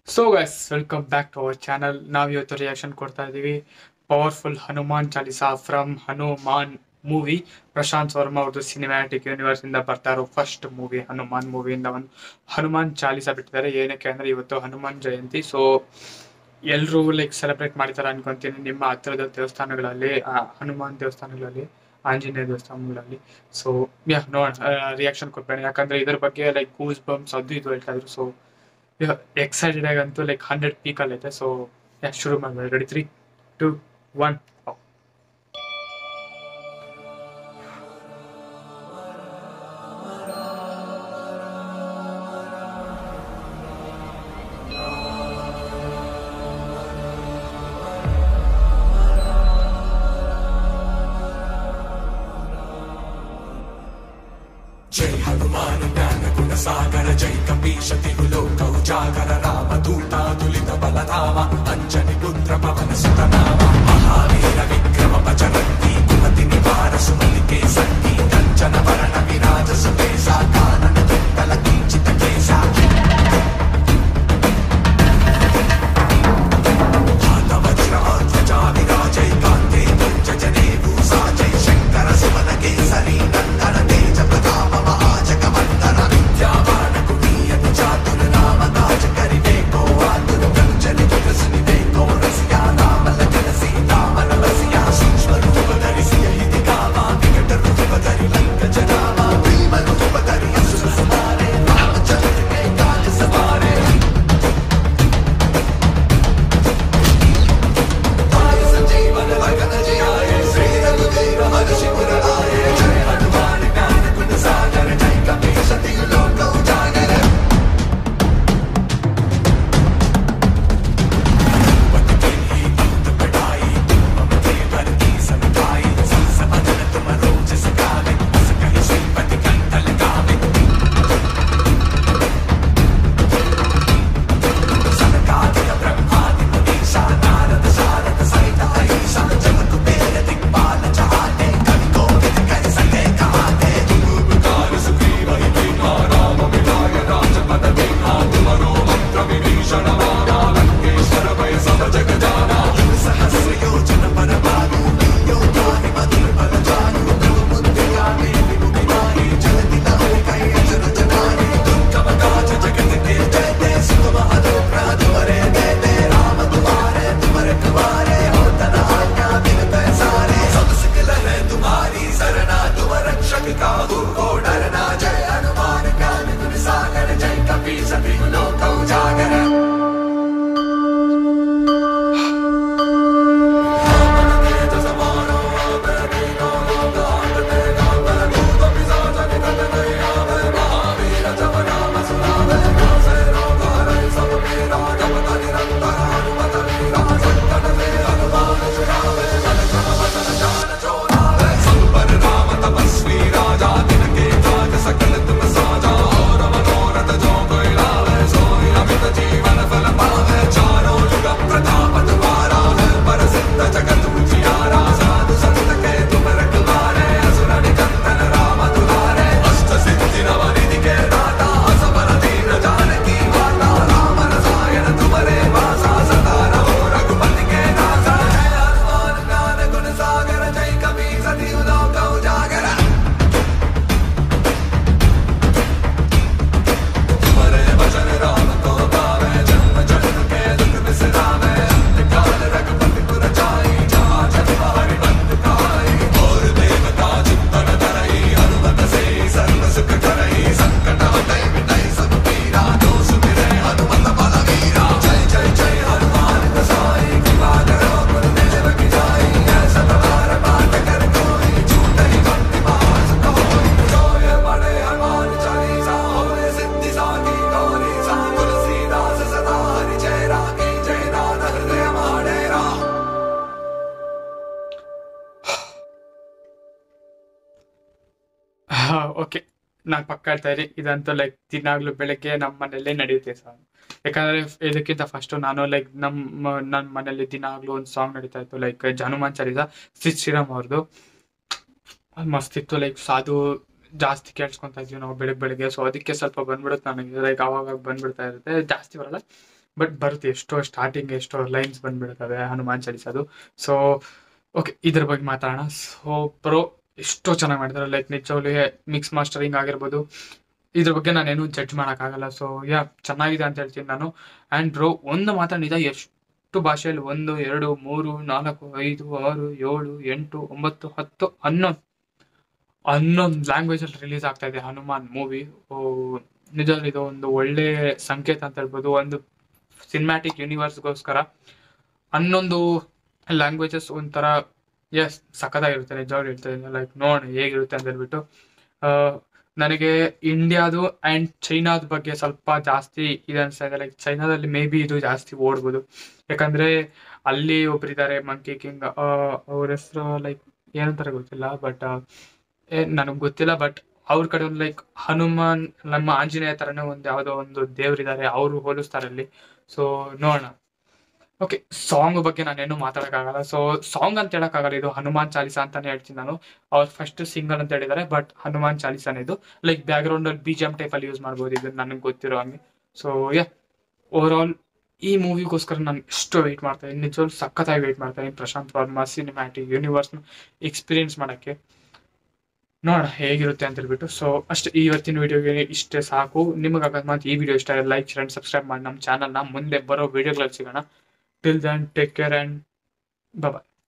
so guys welcome back to our channel ನಾವು ಇವತ್ತು reaction ಕೊಡ್ತಾ ಇದ್ದೀವಿ powerful Hanuman Chalisa from Hanuman movie Prasanth Varma ಅವ್ರದ್ದು ಸಿನಿಮ್ಯಾಟಿಕ್ ಯೂನಿವರ್ಸ್ ಇಂದ ಬರ್ತಾ ಇರೋ ಫಸ್ಟ್ ಮೂವಿ ಹನುಮಾನ್ ಮೂವಿಯಿಂದ ಒಂದು ಹನುಮಾನ್ ಚಾಲಿಸಾ ಬಿಟ್ಟಿದ್ದಾರೆ ಏನಕ್ಕೆ ಅಂದ್ರೆ ಇವತ್ತು ಹನುಮಾನ್ ಜಯಂತಿ ಸೊ ಎಲ್ಲರೂ ಲೈಕ್ ಸೆಲೆಬ್ರೇಟ್ ಮಾಡ್ತಾರೆ ಅನ್ಕೊಂತೀನಿ ನಿಮ್ಮ ಹತ್ತಿರದ ದೇವಸ್ಥಾನಗಳಲ್ಲಿ ಆ, ಹನುಮಾನ್ ದೇವಸ್ಥಾನಗಳಲ್ಲಿ ಆಂಜನೇಯ ದೇವಸ್ಥಾನಗಳಲ್ಲಿ ಸೊ ಯಾ ನೋಡೋಣ ರಿಯಾಕ್ಷನ್ ಕೊಡ್ಬೇಡ ಯಾಕಂದ್ರೆ ಇದ್ರ ಬಗ್ಗೆ ಲೈಕ್ ಗೂಸ್ ಬಂಪ್ಸ್ ಅದು ಇದು ಹೇಳ್ತಾ ಇದ್ರು ಸೊ ಎಕ್ಸೈಟೆಡ್ ಆಗಂತೂ ಲೈಕ್ ಹಂಡ್ರೆಡ್ ಪೀಕಲ್ಲಿ ಐತೆ ಸೊ ಯಾ ಶುರು ಮಾಡ್ಬೇಡಿ ರೆಡಿ ತ್ರೀ ಟು ಒನ್ जय हनुमान ज्ञान गुण सागर जय कपीश तिहु लोक उजागर राम दूता तुलित बलधाम अंजनी पुत्र पवन सुत नाम महावीर विक्रम बजरंगी कुमति निवार सुमति के संगी कंचन वरण विराज सुबेसा कानन कुंडल किंचित केसा हाथ वज्र और ध्वजा विराजय कांते पंच जने भूषा जय शंकर सुमन केसरी नंदन तेज प्रताप महाजग वंदन विद्यावान कुलीयति चातुर नाम काज करिवे को आतुर कंचन तुलसी देखो रसिया नाम लगन सीता मन बसिया सूक्ष्म रूप धरि सियहि दिखावा विकट रूप धरि लंक जनावा भीम रूप धरि असुर सवारे रामचंद्र के काज सवारे आय संजीवन लगन जियाए श्री रघुवीर हर्षि पुर आए जय हनुमान ज्ञान गुण सागर जय कपीश तिहु लोक उजागर पत ही अंत बढ़ाई तुम के भरती समझाई संस बदन तुम रोज सगावे अस कहि श्रीपति कंठ लगावे सनकादिक ब्रह्मादि मुनीषा नारद शारद सहित अहिषा जब कुबेर दिक्पाल चहाते कवि कोविद कर सके कहाते उपकार सुग्रीव ही कीन्हा राम मिलाय राजपद दीन्हा तुमरो मंत्र विभीषण माना लंकेश्वर भय सब जग जाना युग सहस्र योजन पर भानु योगा मधुर बल जानु प्रभु मुद्रिका देवी मुनिमानी जलति लहर कई अजर जनानी दुर्गम काज जगत के जयते सुगम अनुग्रह तुम्हारे देते राम तुम्हारे तुम्हारे कुमारे हो तना आज्ञा बिन पैसारे सब सिकल है तुम्हारी सरना तुम रक्षक काहू को डरना जय हनुमान ज्ञान गुण सागर जय कपी सभी लोक उजागर तेज समारो आपे नो लोक आंत गावे भूत पिशाच निकट नहीं आवे महावीर जप नाम सुनावे नासे रोग हरै सब पीरा जपत निरंतर हनुमत वीरा संकट से हनुमान छुड़ावे मन क्रम वचन जान जो लावे सब पर राम तपस्वी राजा तिनके काज सकल तुम साजा और मनोरथ जो कोई लावे सोई अमित जीवन फल पावे चारों जुग प्रताप तुम्हारा है प्रसिद्ध जगत उजियारा साधु संत के तुम रखवारे असुर निकंदन राम दुलारे अष्ट सिद्धि नव निधि के दाता असबर दीन जानकी माता राम रसायन तुम्हारे वासा सदा रहो रघुपति के दासा जय हनुमान ज्ञान गुण सागर जय कपी सती लोक उजागर तुम्हारे वचन राम को पावे जन्म जन्म के दुख बिसरावे अंत काल रघुपति पुर जाई जहाँ जन्म हरि बंद खाई और देवता चित्तन धरई हनुमत से सर्व सुख करई संकट हटई मिटई सब पीरा जो सुमिरै हनुमत बल वीरा जय जय जय हनुमान गोसाई कृपा करो गुरुदेव की जाई ऐसा प्रकार पाठ कर कोई छूटई भक्ति मार सुख होई जो ये पढ़े हनुमान चालीसा होए सिद्धि साकी गौरी सा तुलसीदास सदा हरि जय रागी जय नाथ हृदय माडेरा ಓಕೆ ನಾನು ಪಕ್ಕ ಹೇಳ್ತಾ ಇರಿ ಇದಂತೂ ಲೈಕ್ ದಿನಾಗ್ಲೂ ಬೆಳಗ್ಗೆ ನಮ್ಮ ಮನೇಲಿ ನಡೆಯುತ್ತೆ ಸಾಂಗ್ ಯಾಕಂದ್ರೆ ಇದಕ್ಕಿಂತ ಫಸ್ಟ್ ನಾನು ಲೈಕ್ ನಮ್ಮ ನನ್ನ ಮನೇಲಿ ದಿನಾಗ್ಲೂ ಒಂದು ಸಾಂಗ್ ನಡೀತಾ ಇತ್ತು ಲೈಕ್ ಹನುಮಾನ್ ಚಾಲಿಸ ಸಿದ್ ಶ್ರೀರಾಮ್ ಅವ್ರದ್ದು ಮಸ್ತ್ ಇತ್ತು ಲೈಕ್ ಸಾಧು ಜಾಸ್ತಿ ಕೇಳಿಸ್ಕೊಂತ ಇದ್ವಿ ನಾವು ಬೆಳಗ್ಗೆ ಬೆಳಗ್ಗೆ ಸೊ ಅದಕ್ಕೆ ಸ್ವಲ್ಪ ಬಂದ್ಬಿಡುತ್ತೆ ನನಗೆ ಲೈಕ್ ಅವಾಗ ಬಂದ್ಬಿಡ್ತಾ ಇರುತ್ತೆ ಜಾಸ್ತಿ ಬರಲ್ಲ ಬಟ್ ಬರುತ್ತೆ ಎಷ್ಟೋ ಸ್ಟಾರ್ಟಿಂಗ್ ಎಷ್ಟೋ ಲೈನ್ಸ್ ಬಂದ್ಬಿಡ್ತವೆ ಹನುಮಾನ್ ಚಾಲಿಸದು ಸೊ ಓಕೆ ಇದ್ರ ಬಗ್ಗೆ ಮಾತಾಡೋಣ ಸೊ ಪ್ರೋ ಎಷ್ಟೋ ಚೆನ್ನಾಗಿ ಮಾಡಿದ್ದಾರೆ ಲೈಕ್ ನಿಜವಾಗ್ಲೂ ಮಿಕ್ಸ್ ಮಾಸ್ಟರಿಂಗ್ ಆಗಿರ್ಬೋದು ಇದ್ರ ಬಗ್ಗೆ ನಾನೇನು ಜಡ್ಜ್ ಮಾಡೋಕ್ಕಾಗಲ್ಲ ಸೊ ಯಾ ಚೆನ್ನಾಗಿದೆ ಅಂತ ಹೇಳ್ತೀನಿ ನಾನು ಆ್ಯಂಡ್ ಬ್ರೋ ಒಂದು ಮಾತ್ರ ನಿಜ ಎಷ್ಟು ಭಾಷೆಯಲ್ಲಿ ಒಂದು ಎರಡು ಮೂರು ನಾಲ್ಕು ಐದು ಆರು ಏಳು ಎಂಟು ಒಂಬತ್ತು ಹತ್ತು ಹನ್ನೊಂದು ಹನ್ನೊಂದು ಲ್ಯಾಂಗ್ವೇಜಲ್ಲಿ ರಿಲೀಸ್ ಆಗ್ತಾ ಇದೆ ಹನುಮಾನ್ ಮೂವಿ ನಿಜವಾಗ್ಲೂ ಇದು ಒಂದು ಒಳ್ಳೆ ಸಂಕೇತ ಅಂತ ಹೇಳ್ಬೋದು ಒಂದು ಸಿನಿಮ್ಯಾಟಿಕ್ ಯೂನಿವರ್ಸ್ಗೋಸ್ಕರ ಹನ್ನೊಂದು ಲ್ಯಾಂಗ್ವೇಜಸ್ ಒಂಥರ ಎಸ್ ಸಖತ್ತಾಗಿರುತ್ತೆ ನಿಜವಾಗ್ಲೂ ಹೇಳ್ತಾ ಲೈಕ್ ನೋಡೋಣ ಹೇಗಿರುತ್ತೆ ಅಂತ ಹೇಳ್ಬಿಟ್ಟು ಆ, ನನಗೆ ಇಂಡಿಯಾದು ಆ್ಯಂಡ್ ಚೈನಾದ ಬಗ್ಗೆ ಸ್ವಲ್ಪ ಜಾಸ್ತಿ ಇದೆ ಅನ್ಸ್ತಾ ಇದೆ ಲೈಕ್ ಚೈನಾದಲ್ಲಿ ಮೇ ಬಿ ಇದು ಜಾಸ್ತಿ ಓಡ್ಬೋದು ಯಾಕಂದ್ರೆ ಅಲ್ಲಿ ಒಬ್ರಿದ್ದಾರೆ ಮಂಕಿ ಕಿಂಗ್ ಅವ್ರ ಹೆಸರು ಲೈಕ್ ಏನಂತಾರೆ ಗೊತ್ತಿಲ್ಲ ಬಟ್ ನನಗೆ ಗೊತ್ತಿಲ್ಲ ಬಟ್ ಅವ್ರ ಕಡೆ ಒಂದು ಲೈಕ್ ಹನುಮಾನ್ ನಮ್ಮ ಆಂಜನೇಯ ತರನೇ ಒಂದು ಯಾವುದೋ ಒಂದು ದೇವರಿದ್ದಾರೆ ಅವರು ಹೋಲಿಸ್ತಾರೆ ಅಲ್ಲಿ ಸೊ ನೋಡೋಣ ಓಕೆ ಸಾಂಗ್ ಬಗ್ಗೆ ನಾನೇನು ಮಾತಾಡೋಕ್ಕಾಗಲ್ಲ ಸೊ ಸಾಂಗ್ ಅಂತ ಹೇಳಕ್ಕಾಗಲ್ಲ ಇದು ಹನುಮಾನ್ ಚಾಲಿಸಾ ಅಂತಾನೆ ಹೇಳ್ತೀನಿ ನಾನು ಅವ್ರ ಫಸ್ಟ್ ಸಿಂಗಲ್ ಅಂತ ಹೇಳಿದ್ದಾರೆ ಬಟ್ ಹನುಮಾನ್ ಚಾಲಿಸಾನೇ ಇದು ಲೈಕ್ ಬ್ಯಾಕ್ ಗ್ರೌಂಡ್ ಅಲ್ಲಿ ಬಿ ಜಿ ಎಮ್ ಟೈಪ್ ಅಲ್ಲಿ ಯೂಸ್ ಮಾಡ್ಬೋದು ಇದು ನನಗೆ ಗೊತ್ತಿರೋ ಹಂಗೆ ಸೊ ಯಾ ಓವರ್ ಆಲ್ ಈ ಮೂವಿಗೋಸ್ಕರ ನಾನು ಎಷ್ಟು ವೆಯ್ಟ್ ಮಾಡ್ತಾ ಇದ್ದೀನಿ ನಿಜವಾಗ್ಲೂ ಸಖತ್ತಾಗಿ ವೆಯ್ಟ್ ಮಾಡ್ತಾ ಇದ್ದೀನಿ ಪ್ರಶಾಂತ್ ವರ್ಮಾ ಸಿನಿಮ್ಯಾಟಿಕ್ ಯೂನಿವರ್ಸ್ನ ಎಕ್ಸ್ಪೀರಿಯನ್ಸ್ ಮಾಡೋಕ್ಕೆ ನೋಡೋಣ ಹೇಗಿರುತ್ತೆ ಅಂತ ಹೇಳ್ಬಿಟ್ಟು ಸೊ ಅಷ್ಟು ಇವತ್ತಿನ ವಿಡಿಯೋಗೆ ಇಷ್ಟೇ ಸಾಕು ನಿಮಗೆ ಅಕಸ್ಮಾತ್ ಈ ವಿಡಿಯೋ ಇಷ್ಟ ಆಗಿದೆ ಲೈಕ್ ಶೇರ್ ಅಂಡ್ ಸಬ್ಸ್ಕ್ರೈಬ್ ಮಾಡಿ ನಮ್ಮ ಚಾನಲ್ನ ಮುಂದೆ ಬರೋ ವಿಡಿಯೋಗಳಲ್ಲಿ ಸಿಗೋಣ till then take care and bye